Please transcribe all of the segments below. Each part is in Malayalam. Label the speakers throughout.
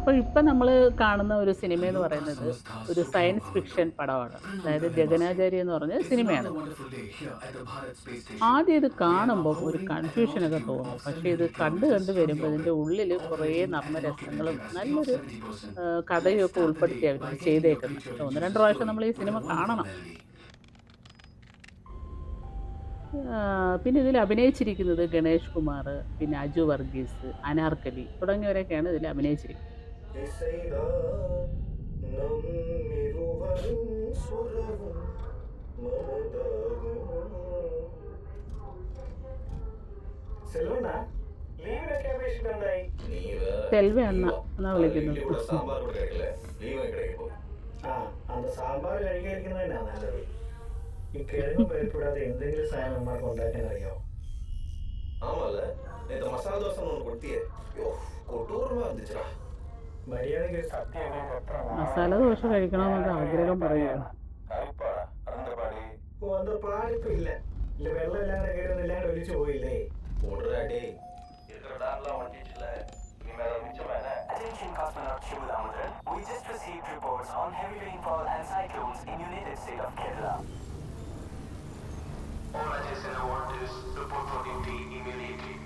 Speaker 1: അപ്പോൾ ഇപ്പം നമ്മൾ കാണുന്ന ഒരു സിനിമ എന്ന് പറയുന്നത് ഒരു സയൻസ് ഫിക്ഷൻ പടമാണ് അതായത് ജഗനാചാരി എന്ന് പറഞ്ഞ സിനിമയാണ് ആദ്യം ഇത് കാണുമ്പോൾ ഒരു കൺഫ്യൂഷനൊക്കെ തോന്നും പക്ഷേ ഇത് കണ്ട് കണ്ട് വരുമ്പോൾ ഇതിൻ്റെ ഉള്ളിൽ കുറേ നർമ്മരസങ്ങളും നല്ലൊരു ആ, കഥയൊക്കെ ഉൾപ്പെടുത്തി അവർ ചെയ്തേക്കുന്നത് ഒന്ന് രണ്ട് പ്രാവശ്യം നമ്മൾ ഈ സിനിമ കാണണം ആ, പിന്നെ ഇതിൽ അഭിനയിച്ചിരിക്കുന്നത് ഗണേഷ് കുമാർ പിന്നെ അജു വർഗീസ് അനാർക്കലി തുടങ്ങിയവരൊക്കെയാണ് ഇതിൽ അഭിനയിച്ചിരിക്കുന്നത്
Speaker 2: സെൽവണ്ണ ലീവിനൊക്കെ അപേക്ഷിച്ചിട്ട് എന്തായി
Speaker 1: സെൽവ അണ്ണ എന്നാ വിളിക്കുന്നത്
Speaker 3: സാമ്പാർ കൂടെ കഴിക്കില്ലേ ലീവ് കഴിക്കുമ്പോൾ
Speaker 2: ആ അത് സാമ്പാർ കഴിക്കാതിരിക്കുന്നതന്നെ നല്ലത് ഈ കിഴങ്ങ് പരിപ്പിടാതെ എന്തെങ്കിലും സാധനം അമ്മമാർക്ക് ഉണ്ടാക്കാൻ അറിയാമോ
Speaker 3: ஆமால நேற்று மசாலா தோசை ஒன்று கொடுத்தியே ஐயோ கொட்டூரமா இருந்துச்சுடா
Speaker 2: മര്യാദയ്ക്ക് ഒരു സത്യം
Speaker 1: മസാല ദോശ കഴിക്കണമെന്നൊക്കെ ആഗ്രഹം പറയുകയാണ്
Speaker 3: கருப்பாடா அறந்தபாடி
Speaker 2: ഓ അത് പാടിപ്പില്ല ഇല്ല വെള്ളം ഇല്ലാതെ കയറുന്നില്ലാണ്ട് ഒലിച്ചു പോയില്ലേ
Speaker 3: ஓடுறா டேய் இருக்கிற டான்லாம் வண்டிச்சுல இனிமேல் மிச்சமா என்ன
Speaker 4: Attention cosmonaut Shimudamudan, we just received reports on heavy rainfall and cyclones in United State of Kerala.
Speaker 5: All adjacent waters report for duty immediately.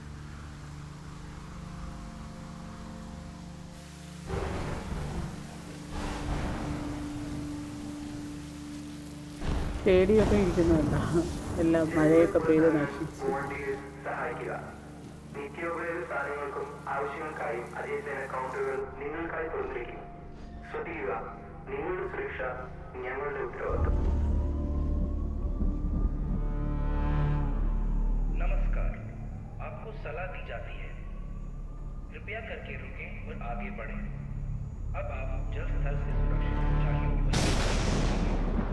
Speaker 1: പേടിയൊക്കെ ഇരിക്കുന്നുണ്ടോ എല്ലാം മഴയൊക്കെ പെയ്ത് നശിച്ച്
Speaker 5: വോളണ്ടിയേഴ്സ് സഹായിക്കുക നിത്യോപയോഗ സാധനങ്ങൾക്കും ആവശ്യങ്ങൾക്കായി അതേസേന കൗണ്ടറുകൾ നിങ്ങൾക്കായി തുറന്നിരിക്കും ശ്രദ്ധിക്കുക നിങ്ങളുടെ സുരക്ഷ ഞങ്ങളുടെ ഉത്തരവാദിത്വം
Speaker 6: नमस्कार आपको सलाह दी जाती है कृपया करके रुकें और आगे बढ़ें अब आप जल स्थल से सुरक्षित ऊंचाइयों पर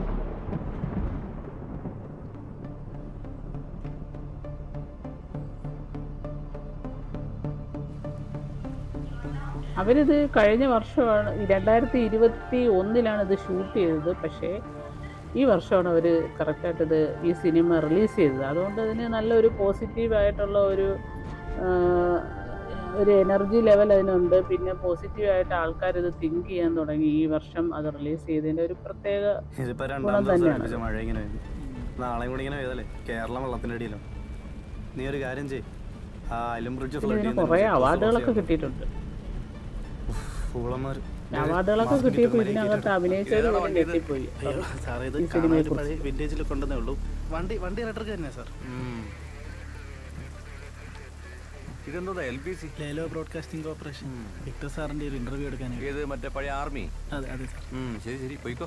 Speaker 1: അവരിത് കഴിഞ്ഞ വർഷമാണ് ഈ രണ്ടായിരത്തി ഇരുപത്തി ഒന്നിലാണ് ഇത് ഷൂട്ട് ചെയ്തത് പക്ഷേ ഈ വർഷമാണ് അവർ കറക്റ്റായിട്ട് ഇത് ഈ സിനിമ റിലീസ് ചെയ്തത് അതുകൊണ്ട് അതിന് നല്ലൊരു പോസിറ്റീവായിട്ടുള്ള ഒരു ആ, ഒരു എനർജി ലെവൽ അതിനുണ്ട് പിന്നെ പോസിറ്റീവായിട്ട് ആൾക്കാർ ഇത് തിങ്ക് ചെയ്യാൻ തുടങ്ങി ഈ വർഷം അത് റിലീസ് ചെയ്തതിൻ്റെ ഒരു പ്രത്യേക
Speaker 7: ഇതിപ്പോ
Speaker 1: ഗുണം
Speaker 7: രണ്ടാം ദിവസം
Speaker 1: തന്നെയാണ്.
Speaker 7: അടുപ്പിച്ച മഴ ഇങ്ങനെ വരുന്നു. നാളെയും കൂടി ഇങ്ങനെ പെയ്തല്ലേ കേരളം വെള്ളത്തിന്റെ അടിയിലോ നീ ഒരു കാര്യം ചെയ് ആ അലും ബ്രിഡ്ജ്
Speaker 1: പിന്നെ ഇതിന് കുറേ അവാർഡുകളൊക്കെ കിട്ടിയിട്ടുണ്ട്
Speaker 7: ഫൂളന്മാർ
Speaker 1: അവാർഡുകളൊക്കെ കിട്ടിയപ്പോൾ ഇതിനകത്ത് അഭിനയിച്ചവർ പോലും ഞെട്ടിപ്പോയി
Speaker 8: സാറേ ഇത്
Speaker 1: ഈ
Speaker 8: കാണാൻ
Speaker 1: സിനിമയെ
Speaker 8: ഒരു പഴയ വിന്റേജിൽ കൊണ്ടുവന്നേ ഉള്ളൂ വണ്ടി വണ്ടി ഇലക്ട്രിക് തന്നെ സാർ
Speaker 9: ഇതെന്താ എൽ ബി സി
Speaker 8: ലേലോ ബ്രോഡ്കാസ്റ്റിംഗ് കോർപ്പറേഷൻ വിക്ടർ സാറിന്റെ ഒരു ഇന്റർവ്യൂ എടുക്കാനായിട്ട്
Speaker 9: ഏത് മറ്റേ പഴയ ആർമി
Speaker 8: അതെ അതെ സാർ
Speaker 9: ഉം, ശരി ശരി പോയിക്കോ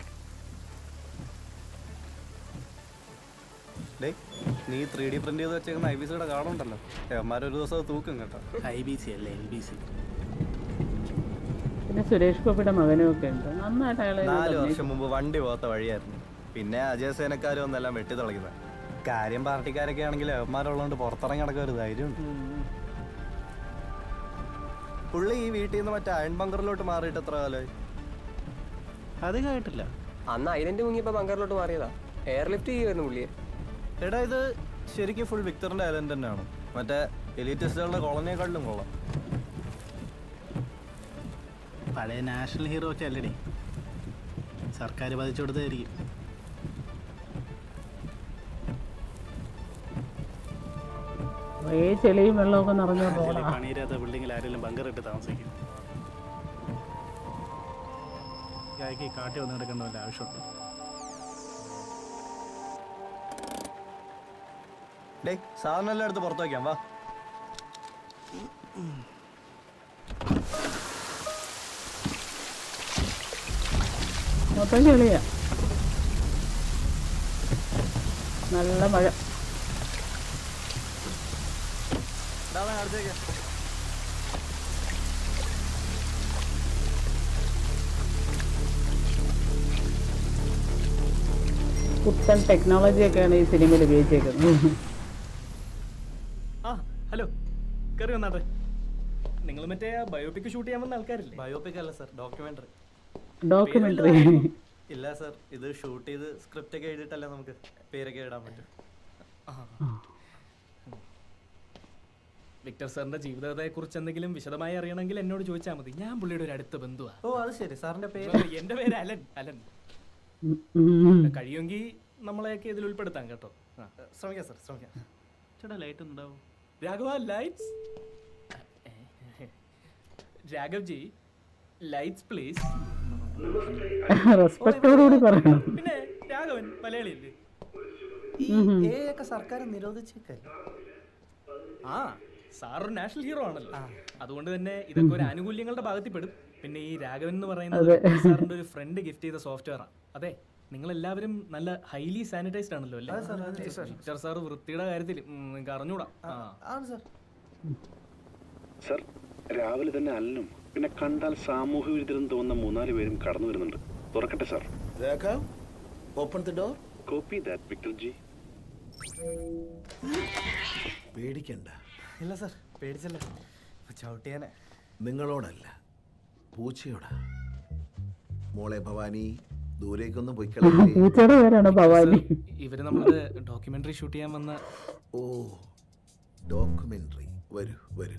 Speaker 7: ഡേ നീ ത്രീ ഡി പ്രിന്റ് ചെയ്ത് വെച്ചേക്കുന്ന ഐ ബി സിയുടെ കാണുണ്ടല്ലോ ഒരു ദിവസം അത് തൂക്കും കേട്ടോ
Speaker 8: ഐ ബി സി അല്ലേ എൽ ബി സി
Speaker 1: പിന്നെ സുരേഷ് ഗോപിയുടെ മകനും ഒക്കെ ഉണ്ട് നന്നായിട്ട് അയാളെ
Speaker 7: നാല് വർഷം മുമ്പ് വണ്ടി പോകാത്ത വഴിയായിരുന്നു പിന്നെ അജയ സേനക്കാരും ഒന്നെല്ലാം വെട്ടി തെളിക്കുന്നത് കാര്യം പാർട്ടിക്കാരൊക്കെ ആണെങ്കിൽ അവന്മാരുള്ളതുകൊണ്ട് പുറത്തിറങ്ങി നടക്കാൻ ഒരു ധൈര്യമുണ്ട് പുള്ളി ഈ വീട്ടിൽ നിന്ന് മറ്റേ അയൺ ബങ്കറിലോട്ട് മാറിയിട്ട് എത്ര കാലമായി
Speaker 8: അധികമായിട്ടില്ല
Speaker 10: അന്ന് ഐലൻഡ് മുങ്ങിയപ്പോ ബങ്കറിലോട്ട് മാറിയതാ എയർ ലിഫ്റ്റ് ചെയ്യുമായിരുന്നു പുള്ളിയെ
Speaker 7: എടാ ഇത് ശരിക്കും ഫുൾ വിക്ടറിന്റെ ഐലൻഡ് തന്നെയാണ് മറ്റേ എലീറ്റിസ്റ്റുകളുടെ കോളനിയെക്കാട്ടിലും കൊള്ളാം
Speaker 8: പഴയ നാഷണൽ ഹീറോ ഒക്കെ അല്ലടേ സർക്കാർ പതിച്ചു കൊടുത്തായിരിക്കും
Speaker 1: കുറേ ചെളിയും വെള്ളമൊക്കെ നിറഞ്ഞ റോഡാ
Speaker 8: പണിയിരാത്ത ബിൽഡിങ്ങിൽ ആരെങ്കിലും ബങ്കർ ഇട്ട് താമസിക്കും ഈ കാട്ടി വന്ന് കിടക്കേണ്ട വല്ല ആവശ്യമുണ്ട്
Speaker 7: ഡേ സാധനം എല്ലാം എടുത്ത് പുറത്ത് വയ്ക്കാം വാ
Speaker 1: മൊത്തം ചെളിയാ നല്ല മഴ
Speaker 7: അടുത്തേക്ക്
Speaker 1: പുത്തൻ ടെക്നോളജിയൊക്കെയാണ് ഈ സിനിമയിൽ ഉപയോഗിച്ചേക്കുന്നത്
Speaker 11: ആ ഹലോ കയറി വന്നാട്ടെ നിങ്ങൾ മറ്റേ ബയോപിക് ഷൂട്ട് ചെയ്യാൻ വന്ന ആൾക്കാരില്ലേ
Speaker 7: ബയോപിക് അല്ല സർ ഡോക്യുമെന്ററി
Speaker 1: ഡോക്യുമെന്ററി
Speaker 7: ഇല്ല സർ ഇത് ഷൂട്ട് ചെയ്ത് സ്ക്രിപ്റ്റ് ഒക്കെ എഴുതിയിട്ടല്ലേ നമുക്ക് പേരൊക്കെ ഇടാൻ പറ്റും
Speaker 11: വിക്ടർ സാറിന്റെ ജീവിതത്തെക്കുറിച്ച് എന്തെങ്കിലും വിശദമായി അറിയണമെങ്കിൽ എന്നോട് ചോദിച്ചാൽ മതി ഞാൻ പുള്ളിയുടെ ഒരു അടുത്ത ബന്ധുവാ
Speaker 7: ഓ അത് ശരി സാറിന്റെ പേര്
Speaker 11: എന്റെ പേര് അലൻ അലൻ
Speaker 1: ഉം, ഉം.
Speaker 11: കഴിയുമെങ്കിൽ നമ്മളെയൊക്കെ ഇതിൽ ഉൾപ്പെടുത്താം കേട്ടോ ആ.
Speaker 7: ശ്രമിക്കാം സാർ ശ്രമിക്കാം
Speaker 8: ചേട്ടാ ലൈറ്റ് ഉണ്ടാവും
Speaker 11: Raghava lights Raghav ji lights please
Speaker 1: റെസ്പെക്ടോടുകൂടി പറയണം
Speaker 11: പിന്നെ രാഘവൻ മലയാളിയല്ലേ
Speaker 7: ഈ എ ഒക്കെ സർക്കാർ നിരോധിച്ചേക്കല്ലേ
Speaker 11: ആ സാർ ഒരു നാഷണൽ ഹീറോ ആണല്ലോ അതുകൊണ്ട് തന്നെ ഇതൊക്കെ ഒരു ആനുകൂല്യങ്ങളുടെ ഭാഗത്തിൽ പെടും പിന്നെ ഈ രാഘവൻ എന്ന് പറയുന്നത് വിക്ടർ സാറിന്റെ ഒരു ഫ്രണ്ട് ഗിഫ്റ്റ് ചെയ്ത സോഫ്റ്റ്വെയറാ അതെ നിങ്ങൾ എല്ലാവരും നല്ല ഹൈലി സാനിറ്റൈസ്ഡ് ആണല്ലോ അല്ലേ വിക്ടർ സാർ വൃത്തിയുടെ കാര്യത്തിൽ ഉം, നിങ്ങൾക്ക് അറിഞ്ഞൂടാ ആ
Speaker 7: ആണ് സാർ
Speaker 12: സർ രാവിലെ തന്നെ അല്ലനും പിന്നെ കണ്ടാൽ സാമൂഹ്യ വിരുദ്ധരെന്ന് തോന്നുന്ന മൂന്നാല് പേരും കടന്നു വരുന്നുണ്ട് തുറക്കട്ടെ sir
Speaker 13: open the door
Speaker 12: copy that Victor ji
Speaker 13: പേടിക്കണ്ട
Speaker 7: ഇല്ല സാർ പേടിച്ചല്ല ചവിട്ടിയാനെ
Speaker 13: നിങ്ങളോടല്ല പൂച്ചയോടാ മോളെ ഭവാനി ദൂരേക്കൊന്നും പോയി
Speaker 1: പൂച്ചയുടെ പേരാണ് ഭവാനി
Speaker 11: ഇവര് നമ്മുടെ ഡോക്യുമെന്ററി ഷൂട്ട് ചെയ്യാൻ വന്ന
Speaker 13: ഓ ഡോക്യുമെന്ററി വരൂ വരൂ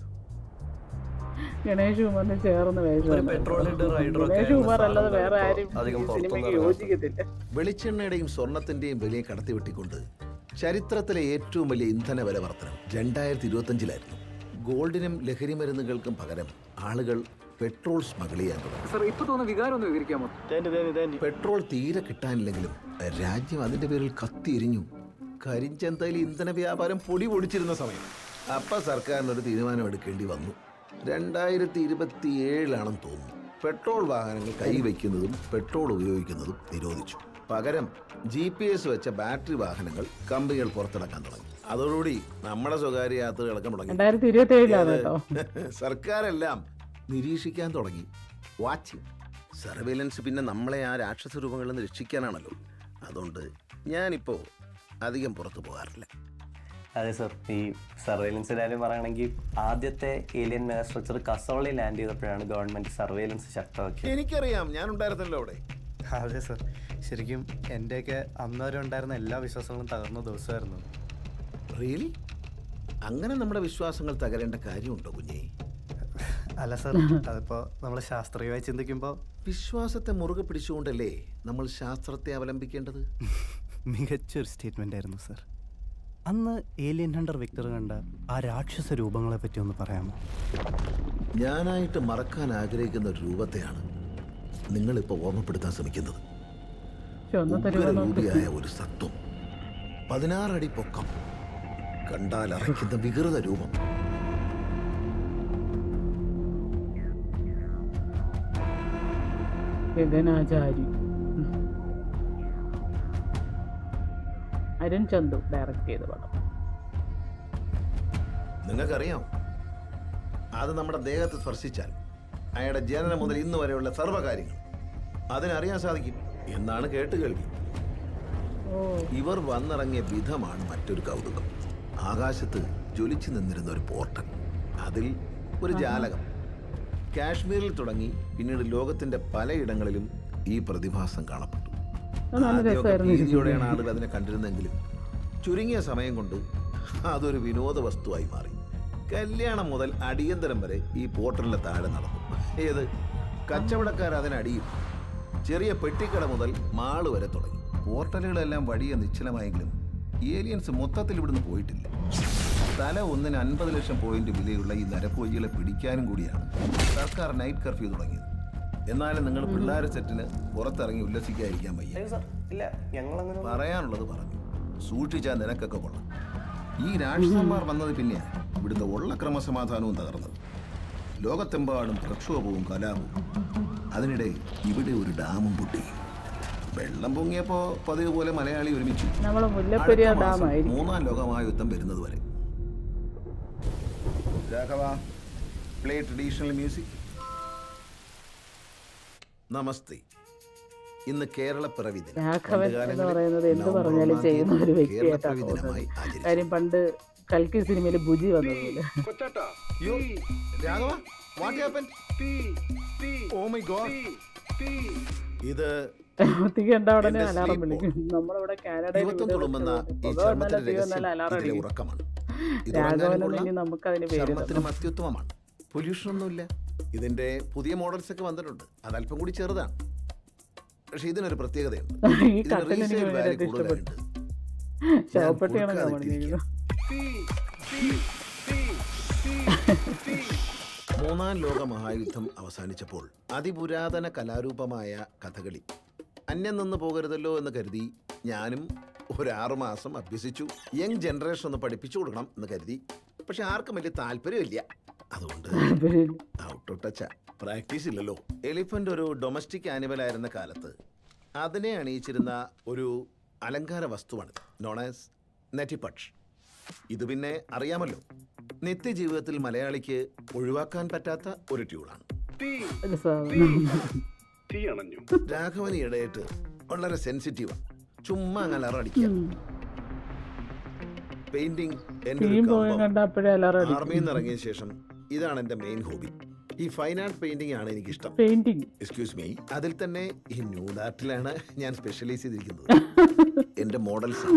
Speaker 1: ഗണേഷ് കുമാറിന് ചേർന്ന്
Speaker 7: ഒരു പെട്രോൾ ഇട്ട് റൈഡർ ഒക്കെ
Speaker 1: ഗണേഷ് കുമാർ അല്ലാതെ വേറെ ആരും
Speaker 7: അധികം
Speaker 1: ഈ സിനിമയ്ക്ക്
Speaker 7: പുറത്തൊന്നും
Speaker 1: യോജിക്കത്തില്ല
Speaker 13: വെളിച്ചെണ്ണയുടെയും സ്വർണത്തിന്റെയും വിലയെ കടത്തിവെട്ടിക്കൊണ്ട് ചരിത്രത്തിലെ ഏറ്റവും വലിയ ഇന്ധന വില വർധനം രണ്ടായിരത്തി ഇരുപത്തഞ്ചിലായിരുന്നു ഗോൾഡിനും ലഹരി മരുന്നുകൾക്കും പകരം ആളുകൾ പെട്രോൾ സ്മഗിൾ ചെയ്യാൻ തുടങ്ങി
Speaker 14: സർ ഇപ്പൊ തോന്നുന്ന വികാരം ഒന്ന് വിവരിക്കാമോ
Speaker 13: പെട്രോൾ തീരെ കിട്ടാനില്ലെങ്കിലും രാജ്യം അതിന്റെ പേരിൽ കത്തിയെരിഞ്ഞു കരിഞ്ചന്തയിൽ ഇന്ധന വ്യാപാരം പൊടി പൊടിച്ചിരുന്ന സമയം അപ്പ സർക്കാരിന് ഒരു തീരുമാനം എടുക്കേണ്ടി വന്നു രണ്ടായിരത്തി ഇരുപത്തി ഏഴിലാണെന്ന് തോന്നുന്നു പെട്രോൾ വാഹനങ്ങൾ കൈവയ്ക്കുന്നതും പെട്രോൾ ഉപയോഗിക്കുന്നതും നിരോധിച്ചു പകരം ജി പി എസ് വെച്ച ബാറ്ററി വാഹനങ്ങൾ കമ്പനികൾ പുറത്തിറക്കാൻ തുടങ്ങി അതോടുകൂടി നമ്മുടെ സ്വകാര്യ യാത്രകളൊക്കെ മുടങ്ങി
Speaker 1: രണ്ടായിരത്തി ഇരുപത്തി ഏഴിലാണ്
Speaker 13: ഏത്?
Speaker 1: കേട്ടോ
Speaker 13: സർക്കാരെല്ലാം നിരീക്ഷിക്കാൻ തുടങ്ങി വാച്ചിങ് സർവേലൻസ് പിന്നെ നമ്മളെ ആ രാക്ഷസ രൂപങ്ങളിൽ നിന്ന് രക്ഷിക്കാനാണല്ലോ അതുകൊണ്ട് ഞാനിപ്പോ അധികം പുറത്തു പോകാറില്ല
Speaker 7: അതെ സർ ഈ സർവൈലൻസിന്റെ കാര്യം പറയുകയാണെങ്കിൽ ആദ്യത്തെ alien mega structure Kasauli land ചെയ്തപ്പോഴാണ് ഗവൺമെന്റ് സർവൈലൻസ് ശക്തമാക്കിയത്
Speaker 13: എനിക്കറിയാം ഞാൻ ഉണ്ടായിരുന്നല്ലോ അവിടെ
Speaker 7: അതെ സർ ശരിക്കും എൻ്റെയൊക്കെ അന്ന് വരെ ഉണ്ടായിരുന്ന എല്ലാ വിശ്വാസങ്ങളും തകർന്ന ദിവസമായിരുന്നു
Speaker 13: റിയലി അങ്ങനെ നമ്മുടെ വിശ്വാസങ്ങൾ തകരേണ്ട കാര്യമുണ്ടോ കുഞ്ഞേ
Speaker 7: അല്ല സർ അതിപ്പോ നമ്മൾ ശാസ്ത്രീയമായി ചിന്തിക്കുമ്പോൾ
Speaker 13: വിശ്വാസത്തെ മുറുകെ പിടിച്ചുകൊണ്ടല്ലേ നമ്മൾ ശാസ്ത്രത്തെ അവലംബിക്കേണ്ടത്
Speaker 7: മികച്ചൊരു സ്റ്റേറ്റ്മെന്റ് ആയിരുന്നു സർ അന്ന് ഏലിയൻ ഹണ്ടർ വിക്ടർ കണ്ട ആ രാക്ഷസ രൂപങ്ങളെ പറ്റി ഒന്ന് പറയാമോ
Speaker 13: ഞാനായിട്ട് മറക്കാൻ ആഗ്രഹിക്കുന്ന ഒരു രൂപത്തെയാണ് നിങ്ങളിപ്പോൾ ഓർമ്മപ്പെടുത്താൻ ശ്രമിക്കുന്നത്
Speaker 1: ചുവന്ന
Speaker 13: ഉഗ്രരൂപിയായ ഒരു സത്വം പതിനാറടി പൊക്കം കണ്ടാൽ അറയ്ക്കുന്ന വികൃത രൂപം
Speaker 1: ഗഗനാചാരി അരുൺ ചന്തു ഡയറക്റ്റ് ചെയ്ത പടം
Speaker 13: നിങ്ങൾക്കറിയാം അത് നമ്മുടെ ദേഹത്ത് സ്പർശിച്ചാൽ അയാളുടെ ജനനം മുതൽ ഇന്ന് വരെയുള്ള സർവ്വകാര്യങ്ങൾ അതിനറിയാൻ സാധിക്കും എന്നാണ് കേട്ട് കേൾവി ഇവർ വന്നിറങ്ങിയ വിധമാണ് മറ്റൊരു കൗതുകം ആകാശത്ത് ജ്വലിച്ചു നിന്നിരുന്ന ഒരു പോർട്ടൽ അതിൽ ഒരു ജാലകം കാശ്മീരിൽ തുടങ്ങി പിന്നീട് ലോകത്തിന്റെ പലയിടങ്ങളിലും ഈ പ്രതിഭാസം കാണപ്പെട്ടു
Speaker 1: അത് നല്ല
Speaker 13: ആദ്യമൊക്കെ
Speaker 1: രസമായിരുന്നു
Speaker 13: ഭീതിയോടെയാണ് ആളുകൾ അതിനെ കണ്ടിരുന്നെങ്കിലും ചുരുങ്ങിയ സമയം കൊണ്ട് അതൊരു വിനോദ വസ്തുവായി മാറി കല്യാണം മുതൽ അടിയന്തരം വരെ ഈ പോർട്ടലിന്റെ താഴെ നടന്നു ഏത് കച്ചവടക്കാർ അതിനടിയും ചെറിയ പെട്ടിക്കട മുതൽ മാള് വരെ തുടങ്ങി പോർട്ടലുകളെല്ലാം വഴിയെ നിശ്ചലമായെങ്കിലും ഏലിയൻസ് മൊത്തത്തിൽ ഇവിടുന്ന് പോയിട്ടില്ല തല ഒന്നിന് അൻപത് ലക്ഷം പോയിന്റ് വിലയുള്ള ഈ നരഭോജികളെ പിടിക്കാനും കൂടിയാണ് സർക്കാർ നൈറ്റ് കർഫ്യൂ തുടങ്ങിയത് എന്നാലും നിങ്ങൾ പിള്ളേർ സെറ്റിന് പുറത്തിറങ്ങി ഉല്ലസിക്കാതിരിക്കാൻ വയ്യ
Speaker 7: ഇല്ല ഞങ്ങളങ്ങനെ
Speaker 13: പറയാനുള്ളത് പറഞ്ഞു സൂക്ഷിച്ചാൽ നിനക്കൊക്കെ കൊള്ളാം ഈ രാഷ്ട്രന്മാർ വന്നത് പിന്നെയാണ് ഇവിടുത്തെ ഉള്ള ക്രമസമാധാനവും തകർന്നത് ലോകത്തെമ്പാടും പ്രക്ഷോഭവും കലാപവും അതിനിടെ ഇവിടെ ഒരു ഡാമും പൊട്ടി വെള്ളം പൊങ്ങിയപ്പോ പതിവ് പോലെ മലയാളി ഒരുമിച്ചു
Speaker 1: നമ്മളെ മുല്ലപ്പെരിയാർ
Speaker 13: അടുത്ത മാസം
Speaker 1: ഡാമായിരിക്കും.
Speaker 13: മൂന്നാം ലോകമഹായുദ്ധം വരുന്നത് വരെ Raghava play traditional music namaste ഇന്ന് കേരളപ്പിറവി ദിനം
Speaker 1: രാഘവൻ എന്ന്
Speaker 13: പണ്ടുകാലങ്ങളിൽ
Speaker 1: പറയുന്നത് എന്ത്
Speaker 13: നവംബർ
Speaker 1: പറഞ്ഞാലും
Speaker 13: ഒന്നാം
Speaker 1: ചെയ്യുന്ന
Speaker 13: തീയതി
Speaker 1: ഒരു വ്യക്തിയായിട്ടാണ്
Speaker 13: കേരളപ്പിറവി
Speaker 1: തോന്നുന്നത്
Speaker 13: ദിനമായി ആചരിച്ചു
Speaker 1: കാര്യം പണ്ട് കൽക്കി സിനിമയിൽ ബുജി വന്നതുപോലെ
Speaker 13: Raghava what happen oh my god ഇത്
Speaker 1: തീ കണ്ട ഉടനെ
Speaker 13: എന്റെ
Speaker 1: അലാറം
Speaker 13: sleep
Speaker 1: വിളിക്കും നമ്മളിവിടെ കാനഡയിൽ
Speaker 13: യുവത്വം തുളുമ്പുന്ന ഈ
Speaker 1: നല്ല
Speaker 13: ചർമ്മത്തിന്റെ
Speaker 1: തീ വന്നാൽ
Speaker 13: രഹസ്യം
Speaker 1: അലാറം
Speaker 13: ഇതിലെ
Speaker 1: അടിക്കും
Speaker 13: ഉറക്കമാണ് ഇത് ഉറങ്ങാനും
Speaker 1: രാഘവൻ
Speaker 13: കൊള്ളാം.
Speaker 1: ഇനി നമുക്കതിന് പേര്
Speaker 13: ചർമ്മത്തിനും അത്യുത്തമമാണ് പൊല്യൂഷൻ ഒന്നുമില്ല ഇതിന്റെ പുതിയ മോഡൽസ് ഒക്കെ വന്നിട്ടുണ്ട് അത് അല്പം കൂടി ചെറുതാണ് പക്ഷെ ഇതിനൊരു പ്രത്യേകതയുണ്ട്
Speaker 1: ഈ
Speaker 13: ഇതിന്
Speaker 1: കട്ടിൽ എനിക്ക്
Speaker 13: resale value
Speaker 1: ഭയങ്കരമായിട്ട്
Speaker 13: കൂടുതലായിട്ട്
Speaker 1: ശവപ്പെട്ടിയാണ്
Speaker 13: ഞാൻ
Speaker 1: പണിഞ്ഞിരിക്കുന്നത്
Speaker 13: മൂന്നാം ലോക മഹായുദ്ധം അവസാനിച്ചപ്പോൾ അതിപുരാതന കലാരൂപമായ കഥകളി അന്യം നിന്ന് പോകരുതല്ലോ എന്ന് കരുതി ഞാനും ഒരു ആറു മാസം അഭ്യസിച്ചു യങ് ജനറേഷൻ ഒന്ന് പഠിപ്പിച്ചു കൊടുക്കണം എന്ന് കരുതി പക്ഷെ ആർക്കും വലിയ താല്പര്യമില്ല അതുകൊണ്ട് ഔട്ട് ഓഫ് ടച്ച പ്രാക്ടീസ് ഇല്ലല്ലോ എലിഫന്റ് ഒരു ഡൊമസ്റ്റിക് ആനിമൽ ആയിരുന്ന കാലത്ത് അതിനെ അണിയിച്ചിരുന്ന ഒരു അലങ്കാര വസ്തുവാണ് നോൺ ആസ് നെറ്റിപക്ഷ് ഇത് പിന്നെ അറിയാമല്ലോ നിത്യജീവിതത്തിൽ മലയാളിക്ക് ഒഴിവാക്കാൻ പറ്റാത്ത ഒരു ട്യൂണാണ്
Speaker 12: തീ അണഞ്ഞു
Speaker 13: രാഘവന് ഇടയിട്ട് വളരെ സെൻസിറ്റീവാണ് ചുമ്മാ അങ്ങനെ അറടിക്കാം പെയിന്റിംഗ് എന്റെ
Speaker 1: തീം പോയി കണ്ട അപ്പോഴേ അലാറം അടിക്കും.
Speaker 13: ആർമിയിൽ നിന്ന് ഇറങ്ങിയ ശേഷം ഇതാണ് എന്റെ മെയിൻ ഹോബി ഈ ഫൈൻ ആർട്ട് പെയിന്റിംഗ് ആണ് എനിക്ക് ഇഷ്ടം
Speaker 1: പെയിന്റിംഗ്
Speaker 13: എക്സ്ക്യൂസ് മീ അതിൽ തന്നെ ഈ ന്യൂഡ് ആർട്ടിലാണ് ഞാൻ സ്പെഷ്യലൈസ് ചെയ്തിരിക്കുന്നത് എന്റെ മോഡൽസ്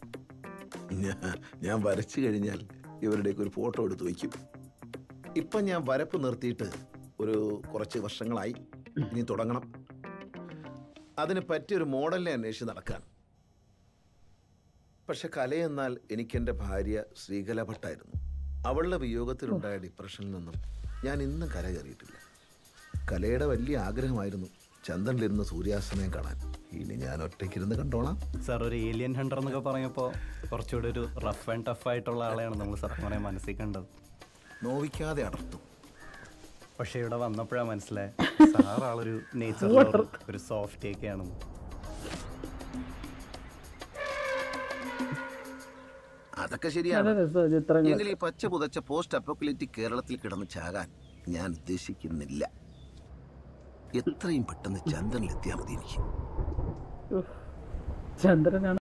Speaker 13: ഞാൻ വരച്ചു കഴിഞ്ഞാൽ ഇവരുടെയൊക്കെ ഒരു ഫോട്ടോ എടുത്ത് വയ്ക്കും ഇപ്പം ഞാൻ വരപ്പ് നിർത്തിയിട്ട് ഒരു കുറച്ച് വർഷങ്ങളായി ഇനി തുടങ്ങണം അതിന് പറ്റിയൊരു മോഡലിനെ അന്വേഷിച്ച് നടക്കാൻ പക്ഷെ കലയെന്നാൽ എനിക്കെൻ്റെ ഭാര്യ ശ്രീകല ഭട്ടായിരുന്നു അവളുടെ വിയോഗത്തിലുണ്ടായ ഡിപ്രഷനിൽ നിന്നും ഞാൻ ഇന്നും കര കയറിയിട്ടില്ല കലയുടെ വലിയ ആഗ്രഹമായിരുന്നു ചന്ദ്രനിലിരുന്ന് സൂര്യാസ്തമയം കാണാൻ ഇനി ഞാൻ ഒറ്റയ്ക്കിരുന്ന് കണ്ടോളാം
Speaker 7: സാർ ഒരു ഏലിയൻ ഹണ്ടർ എന്നൊക്കെ പറഞ്ഞപ്പോൾ കുറച്ചുകൂടി ഒരു റഫ് ആൻഡ് ടഫ് ആയിട്ടുള്ള ആളെയാണ് നമ്മൾ സത്യം പറയാൻ മനസ്സിൽ കണ്ടത്
Speaker 13: നോവിക്കാതെ അടർത്തും
Speaker 7: പക്ഷെ ഇവിടെ വന്നപ്പോഴാണ് മനസ്സിലായത് സാർ ആളൊരു നേച്ചർ ഒരു സോഫ്റ്റ് ഒക്കെയാണെന്ന്
Speaker 13: അതൊക്കെ
Speaker 1: നല്ല
Speaker 13: ശരിയാണ്
Speaker 1: രസമാണ് ചിത്രങ്ങൾ
Speaker 13: എങ്കിൽ ഈ പച്ച പുതച്ച പോസ്റ്റ് അപ്പോക്കലിറ്റിക് കേരളത്തിൽ കിടന്ന് ചാകാൻ ഞാൻ ഉദ്ദേശിക്കുന്നില്ല എത്രയും പെട്ടെന്ന് ചന്ദ്രനിലെത്തിയാൽ മതി എനിക്ക്
Speaker 1: ചന്ദ്രനാണ്